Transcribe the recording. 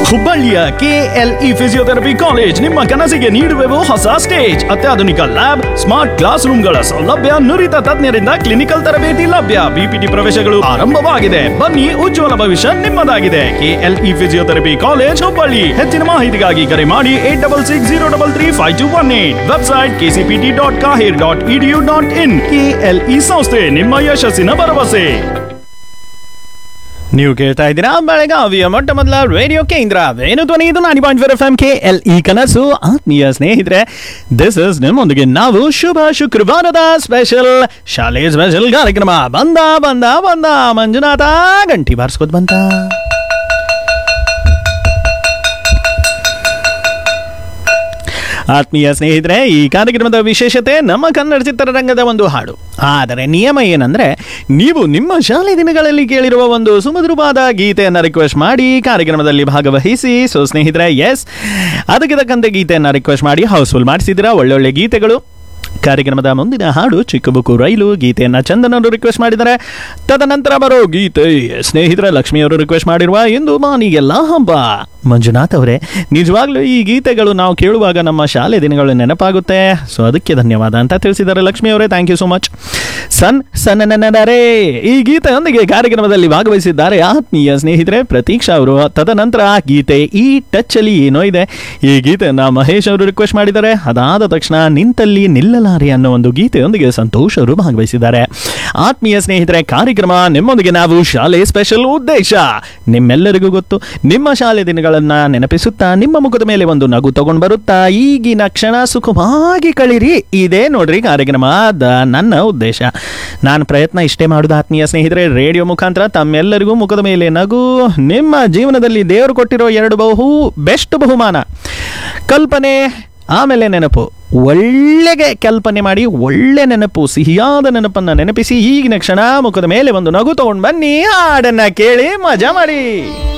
ಹುಬ್ಬಳ್ಳಿಯ KLE physiotherapy college ನಿಮ್ಮ ಕನಸಿಗೆ ನೀಡುವೆವು ಹೊಸ ಸ್ಟೇಜ್ ಅತ್ಯಾಧುನಿಕ ಲ್ಯಾಬ್ ಸ್ಮಾರ್ಟ್ ಕ್ಲಾಸ್ ರೂಮ್ಗಳ ಸೌಲಭ್ಯ ನುರಿತ ತಜ್ಞರಿಂದ ಕ್ಲಿನಿಕಲ್ ತರಬೇತಿ ಲಭ್ಯ ಬಿಪಿಟಿ ಪ್ರವೇಶಗಳು ಆರಂಭವಾಗಿದೆ ಬನ್ನಿ ಉಜ್ವಲ ಭವಿಷ್ಯ ನಿಮ್ಮದಾಗಿದೆ ಕೆಎಲ್ಇ ಫಿಸಿಯೋಥೆರಪಿ ಕಾಲೇಜ್ ಹುಬ್ಬಳ್ಳಿ ಹೆಚ್ಚಿನ ಮಾಹಿತಿಗಾಗಿ ಕರೆ ಮಾಡಿ eight double six zero double three five two one eight website KCPT dot kaher dot edu dot in KLE ಸಂಸ್ಥೆ ನಿಮ್ಮ ಯಶಸ್ಸಿನ ಭರವಸೆ ನೀವು ಕೇಳ್ತಾ ಇದ್ದೀರಾ ಬೆಳಗಾವಿಯ ಮೊಟ್ಟ ಮೊದಲ ರೇಡಿಯೋ ಕೇಂದ್ರ ವೇಣು ಧ್ವನಿ ಇದು ninety point four F M K L E ಕನಸು ಆತ್ಮೀಯ ಸ್ನೇಹಿತರೆ ದಿಸ್ ಇಸ್ ನಿಮ್ಮೊಂದಿಗೆ ನಾವು ಶುಭ ಶುಕ್ರವಾರದ ಸ್ಪೆಷಲ್ ಶಾಲೆಯ ಸ್ಪೆಷಲ್ ಕಾರ್ಯಕ್ರಮ ಬಂದ ಬಂದ ಬಂದ ಮಂಜುನಾಥ ಗಂಟಿ ಬಾರಿಸ್ಕೋದ್ ಬಂತ ಆತ್ಮೀಯ ಸ್ನೇಹಿತರೆ ಈ ಕಾರ್ಯಕ್ರಮದ ವಿಶೇಷತೆ ನಮ್ಮ ಕನ್ನಡ ಚಿತ್ರರಂಗದ ಒಂದು ಹಾಡು ಆದರೆ ನಿಯಮ ಏನಂದ್ರೆ ನೀವು ನಿಮ್ಮ ಶಾಲೆ ದಿನಗಳಲ್ಲಿ ಕೇಳಿರುವ ಒಂದು ಸುಮಧುರವಾದ ಗೀತೆಯನ್ನು ರಿಕ್ವೆಸ್ಟ್ ಮಾಡಿ ಕಾರ್ಯಕ್ರಮದಲ್ಲಿ ಭಾಗವಹಿಸಿ ಸೊ ಸ್ನೇಹಿತರೆ ಎಸ್ ಅದಕ್ಕೆ ತಕ್ಕಂತೆ ಗೀತೆಯನ್ನು ರಿಕ್ವೆಸ್ಟ್ ಮಾಡಿ ಹೌಸ್ಫುಲ್ ಮಾಡಿಸಿದ್ದೀರಾ ಒಳ್ಳೊಳ್ಳೆ ಗೀತೆಗಳು ಕಾರ್ಯಕ್ರಮದ ಮುಂದಿನ ಹಾಡು ಚಿಕ್ಕಬುಕ್ಕು ರೈಲು ಗೀತೆಯನ್ನ ಚಂದನವರು ರಿಕ್ವೆಸ್ಟ್ ಮಾಡಿದ್ದಾರೆ ತದನಂತರ ಬರೋ ಗೀತೆ ಸ್ನೇಹಿತರ ಲಕ್ಷ್ಮಿಯವರು ರಿಕ್ವೆಸ್ಟ್ ಮಾಡಿರುವ ಇಂದು ಮಾನಿಗೆಲ್ಲ ಹಬ್ಬ ಮಂಜುನಾಥ್ ಅವರೇ ನಿಜವಾಗ್ಲೂ ಈ ಗೀತೆಗಳು ನಾವು ಕೇಳುವಾಗ ನಮ್ಮ ಶಾಲೆ ದಿನಗಳು ನೆನಪಾಗುತ್ತೆ ಸೊ ಅದಕ್ಕೆ ಧನ್ಯವಾದ ಅಂತ ತಿಳಿಸಿದ್ದಾರೆ ಲಕ್ಷ್ಮಿ ಅವರೇ ಥ್ಯಾಂಕ್ ಯು ಸೋ ಮಚ್ ಸನ್ ಸನ್ನನರೇ ಈ ಗೀತೆಯೊಂದಿಗೆ ಕಾರ್ಯಕ್ರಮದಲ್ಲಿ ಭಾಗವಹಿಸಿದ್ದಾರೆ ಆತ್ಮೀಯ ಸ್ನೇಹಿತರೆ ಪ್ರತೀಕ್ಷಾ ಅವರು ತದನಂತರ ಗೀತೆ ಈ ಟಚ್ ಅಲ್ಲಿ ಏನೋ ಇದೆ ಈ ಗೀತೆಯನ್ನ ಮಹೇಶ್ ಅವರು ರಿಕ್ವೆಸ್ಟ್ ಮಾಡಿದ್ದಾರೆ ಅದಾದ ತಕ್ಷಣ ನಿಂತಲ್ಲಿ ನಿಲ್ಲಲಾರೆ ಅನ್ನೋ ಒಂದು ಗೀತೆಯೊಂದಿಗೆ ಸಂತೋಷ್ ಅವರು ಭಾಗವಹಿಸಿದ್ದಾರೆ ಆತ್ಮೀಯ ಸ್ನೇಹಿತರೆ ಕಾರ್ಯಕ್ರಮ ನಿಮ್ಮೊಂದಿಗೆ ನಾವು ಶಾಲೆ ಸ್ಪೆಷಲ್ ಉದ್ದೇಶ ನಿಮ್ಮೆಲ್ಲರಿಗೂ ಗೊತ್ತು ನಿಮ್ಮ ಶಾಲೆ ದಿನಗಳನ್ನ ನೆನಪಿಸುತ್ತಾ ನಿಮ್ಮ ಮುಖದ ಮೇಲೆ ಒಂದು ನಗು ತಗೊಂಡು ಬರುತ್ತಾ ಈಗಿನ ಕ್ಷಣ ಸುಖವಾಗಿ ಕಳಿರಿ ಇದೇ ನೋಡ್ರಿ ಕಾರ್ಯಕ್ರಮ ದ ನನ್ನ ಉದ್ದೇಶ ನಾನು ಪ್ರಯತ್ನ ಇಷ್ಟೇ ಮಾಡುದು ಆತ್ಮೀಯ ಸ್ನೇಹಿತರೆ ರೇಡಿಯೋ ಮುಖಾಂತರ ತಮ್ಮೆಲ್ಲರಿಗೂ ಮುಖದ ಮೇಲೆ ನಗು ನಿಮ್ಮ ಜೀವನದಲ್ಲಿ ದೇವರು ಕೊಟ್ಟಿರೋ ಎರಡು ಬಹು ಬೆಸ್ಟ್ ಬಹುಮಾನ ಕಲ್ಪನೆ ಆಮೇಲೆ ನೆನಪು ಒಳ್ಳೆಗೆ ಕಲ್ಪನೆ ಮಾಡಿ ಒಳ್ಳೆ ನೆನಪು ಸಿಹಿಯಾದ ನೆನಪನ್ನ ನೆನಪಿಸಿ ಈಗಿನ ಕ್ಷಣ ಮುಖದ ಮೇಲೆ ಒಂದು ನಗು ತಗೊಂಡು ಬನ್ನಿ ಹಾಡನ್ನ ಕೇಳಿ ಮಜಾ ಮಾಡಿ